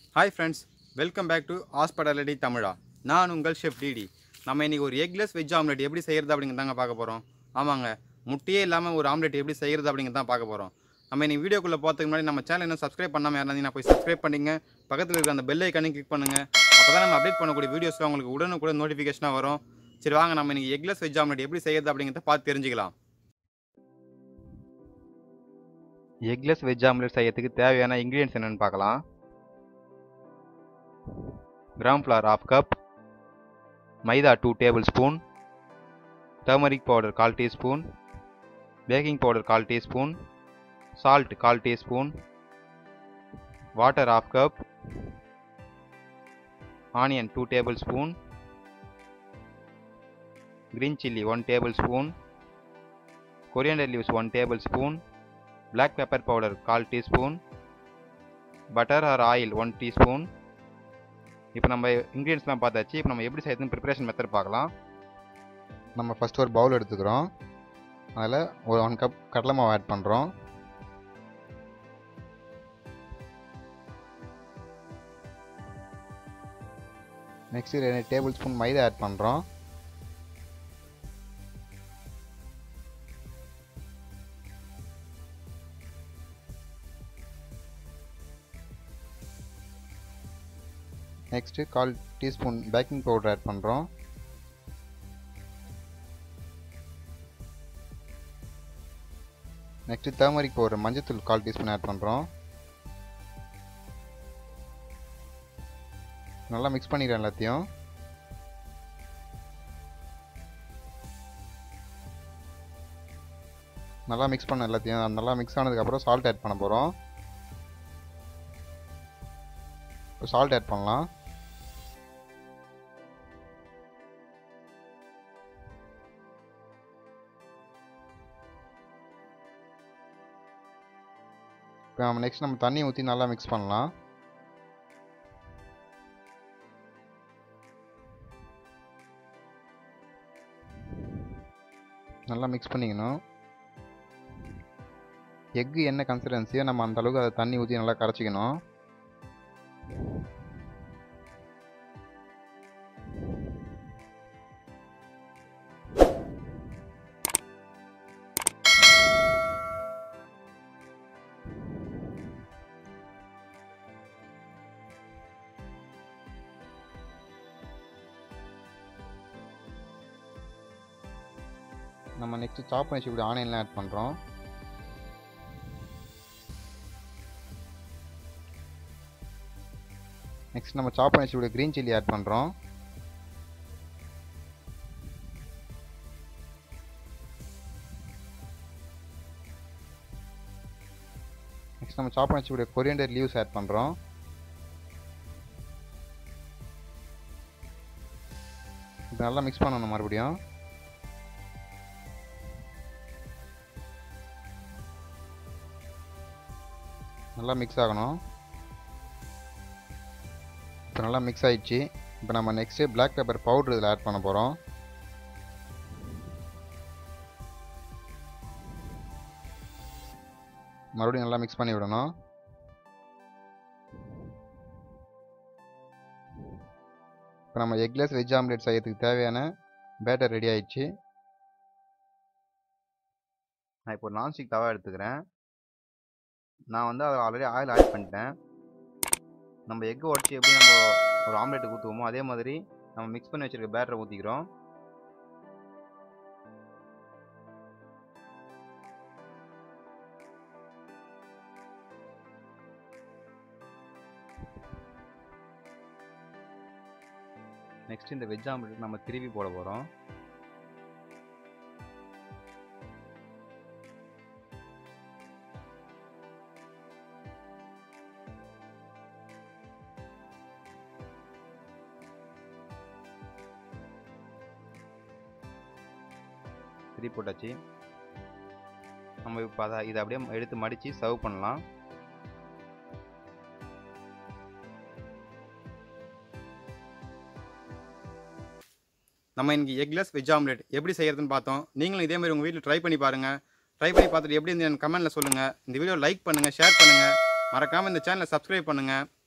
hi friends welcome back to hospitality தமிழா நான் உங்கள் ஷெஃப் டிடி நம்ம இன்றைக்கி ஒரு எக்லெஸ் வெஜ் ஆம்லெட் எப்படி செய்கிறது அப்படிங்கிறதாங்க பார்க்க போகிறோம் ஆமாங்க முட்டையே இல்லாமல் ஒரு ஆம்லெட் எப்படி செய்கிறது அப்படிங்கிறத பார்க்க போகிறோம் நம்ம இன்னைக்கு வீடியோக்குள்ளே போகிறதுக்கு முன்னாடி நம்ம சேனல் இன்னும் சப்ஸ்கிரைப் பண்ணாமல் இருந்தீங்கன்னா போய் சப்ஸ்கிரைப் பண்ணிங்க பக்கத்தில் இருக்கிற அந்த பெல் ஐக்கானையும் கிளிக் பண்ணுங்கள் அப்போ தான் நம்ம அப்டேட் பண்ணக்கூடிய வீடியோஸ் உங்களுக்கு உடனுக்குடன் நோட்டிஃபிகேஷனாக வரும் சரி வாங்க நம்ம இன்னைக்கு எக்லெஸ் வெஜ் ஆம்லெட் எப்படி செய்கிறது அப்படிங்கிறத பார்த்து தெரிஞ்சுக்கலாம் எக்லெஸ் வெஜ் ஆம்லெட் செய்யறதுக்கு தேவையான இன்க்ரீடியன்ஸ் என்னென்னு பார்க்கலாம் gram flour half cup maida two tablespoon turmeric powder கால் டீஸ்பூன் பேக்கிங் பவுடர் கால் டீஸ்பூன் சால்ட் கால் teaspoon water half cup onion two tablespoon green chilli 1 tablespoon coriander leaves 1 tablespoon black pepper powder கால் teaspoon butter or oil one teaspoon இப்போ நம்ம இன்க்ரீடியன்ஸ்லாம் பார்த்தாச்சு இப்போ நம்ம எப்படி செய்யறதுன்னு ப்ரிப்பரேஷன் மெத்தட் பார்க்கலாம் நம்ம ஃபஸ்ட் ஒரு பவுல் எடுத்துக்கிறோம் அதில் ஒரு ஒன் கப் கடலை மாவு ஆட் பண்ணுறோம் நெக்ஸ்ட்டு ரெண்டு டேபிள் ஸ்பூன் மைதா ஆட் பண்ணுறோம் நெக்ஸ்ட்டு கால் டீஸ்பூன் பேக்கிங் பவுடர் ஆட் பண்ணுறோம் நெக்ஸ்ட்டு டர்மரிக் பவுடர் மஞ்சத்தூள் கால் டீஸ்பூன் ஆட் பண்ணுறோம் நல்லா மிக்ஸ் பண்ணிக்கிறேன் எல்லாத்தையும் நல்லா மிக்ஸ் பண்ண எல்லாத்தையும் அது நல்லா மிக்ஸ் ஆனதுக்கப்புறம் சால்ட் ஆட் பண்ண போகிறோம் சால்ட் ஆட் பண்ணலாம் இப்போ நம்ம நெக்ஸ்ட் நம்ம தண்ணி ஊற்றி நல்லா மிக்ஸ் பண்ணலாம் நல்லா மிக்ஸ் பண்ணிக்கணும் எக்கு என்ன கன்சிஸ்டன்சியோ நம்ம அந்த அளவுக்கு அதை தண்ணி ஊற்றி நல்லா கரைச்சிக்கணும் நம்ம நெக்ஸ்ட் சாப் பண்ணி வச்சுக்கூடிய ஆனியன்லாம் ஆட் பண்ணுறோம் நெக்ஸ்ட் நம்ம சாப் பண்ணி வச்சுக்கூடிய க்ரீன் சில்லி ஆட் பண்ணுறோம் நெக்ஸ்ட் நம்ம சாப் பண்ணி வச்சுக்கூடிய கொரியண்டர் லீவ்ஸ் ஆட் பண்ணுறோம் இது நல்லா மிக்ஸ் பண்ணணும் மறுபடியும் நல்லா மிக்ஸ் ஆகணும் இப்போ நல்லா மிக்ஸ் ஆயிடுச்சு இப்போ நம்ம நெக்ஸ்ட்டு பிளாக் பெப்பர் பவுட்ரு இதில் ஆட் பண்ண போகிறோம் மறுபடியும் நல்லா மிக்ஸ் பண்ணி விடணும் இப்போ நம்ம எக்லெஸ் வெஜ் ஆம்லேட் செய்யறதுக்கு தேவையான பேட்டர் ரெடி ஆயிடுச்சு நான் இப்போ நான்ஸ்டிக் தவா எடுத்துக்கிறேன் நான் வந்து அதை ஆல்ரெடி ஆயில் ஆட் பண்ணிட்டேன் நம்ம எக்கு உடச்சி எப்படி நம்ம ஒரு ஆம்லேட் ஊற்றுவோமோ அதே மாதிரி நம்ம மிக்ஸ் பண்ணி வச்சுருக்க பேட்டரை ஊற்றிக்கிறோம் நெக்ஸ்ட் இந்த வெஜ் ஆம்லேட் நம்ம திருப்பி போட போகிறோம் திருப்பி போட்டாச்சு நம்ம இப்போ அதை இதை அப்படியே எடுத்து மடித்து சர்வ் பண்ணலாம் நம்ம இன்னைக்கு எக்லெஸ் வெஜ் ஆம்லெட் எப்படி செய்யறதுன்னு பார்த்தோம் நீங்களும் இதே மாதிரி உங்கள் வீட்டில் ட்ரை பண்ணி பாருங்கள் ட்ரை பண்ணி பார்த்துட்டு எப்படி இருந்து கமெண்ட்டில் சொல்லுங்கள் இந்த வீடியோ லைக் பண்ணுங்கள் ஷேர் பண்ணுங்கள் மறக்காமல் இந்த சேனலை சப்ஸ்கிரைப் பண்ணுங்கள்